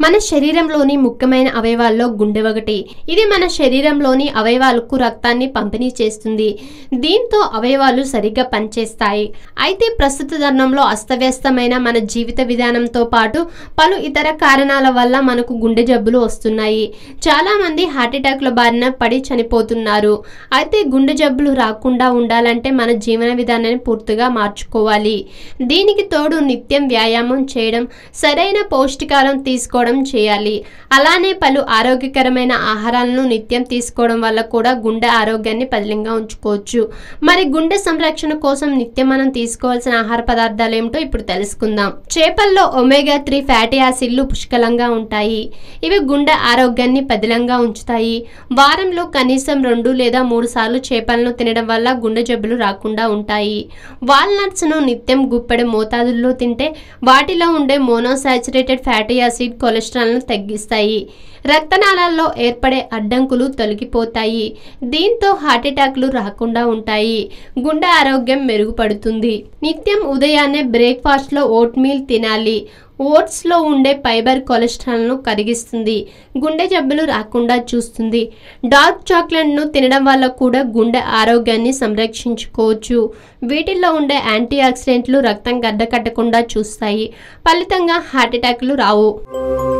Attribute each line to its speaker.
Speaker 1: మన శరీరంలోని ముఖ్యమైన అవయవాల్లో గుండె ఒకటి ఇది మన శరీరంలోని అవయవాలకు రక్తాన్ని పంపిణీ చేస్తుంది దీంతో అవయవాలు సరిగ్గా పనిచేస్తాయి అయితే ప్రస్తుత తరుణంలో అస్తవ్యస్తమైన మన జీవిత విధానంతో పాటు పలు ఇతర కారణాల వల్ల మనకు గుండె జబ్బులు వస్తున్నాయి చాలా మంది హార్ట్అటాక్ల బారిన పడి చనిపోతున్నారు అయితే గుండె జబ్బులు రాకుండా ఉండాలంటే మన జీవన విధానాన్ని పూర్తిగా మార్చుకోవాలి దీనికి తోడు నిత్యం వ్యాయామం చేయడం సరైన పౌష్టికారం తీసుకోవడం చేయాలి అలానే పలు ఆరోగ్యకరమైన ఆహారాలను నిత్యం తీసుకోవడం వల్ల కూడా గుండె ఆరోగ్యాన్ని పదిలంగా ఉంచుకోవచ్చు మరి గుండె సంరక్షణ కోసం నిత్యం మనం తీసుకోవాల్సిన ఆహార పదార్థాలు ఏమిటో ఇప్పుడు తెలుసుకుందాం చేపల్లో ఒమేగా త్రీ ఫ్యాటీ యాసిడ్లు పుష్కలంగా ఉంటాయి ఇవి గుండె ఆరోగ్యాన్ని పదిలంగా ఉంచుతాయి వారంలో కనీసం రెండు లేదా మూడు సార్లు చేపలను తినడం వల్ల గుండె జబ్బులు రాకుండా ఉంటాయి వాల్నట్స్ను నిత్యం గుప్పెడు మోతాదుల్లో తింటే వాటిలో ఉండే మోనోసాచురేటెడ్ ఫ్యాటీ యాసిడ్ కొలెస్ట్రాల్ను తగ్గిస్తాయి రక్తనాళాల్లో ఏర్పడే అడ్డంకులు తొలగిపోతాయి దీంతో హార్ట్అటాక్లు రాకుండా ఉంటాయి గుండె ఆరోగ్యం మెరుగుపడుతుంది నిత్యం ఉదయాన్నే బ్రేక్ఫాస్ట్లో ఓట్ మీల్ తినాలి ఓట్స్లో ఉండే ఫైబర్ కొలెస్ట్రాల్ను కరిగిస్తుంది గుండె జబ్బులు రాకుండా చూస్తుంది డార్క్ చాక్లెట్ను తినడం వల్ల కూడా గుండె ఆరోగ్యాన్ని సంరక్షించుకోవచ్చు వీటిల్లో ఉండే యాంటీ ఆక్సిడెంట్లు రక్తం గడ్డకట్టకుండా చూస్తాయి ఫలితంగా హార్ట్అటాక్లు రావు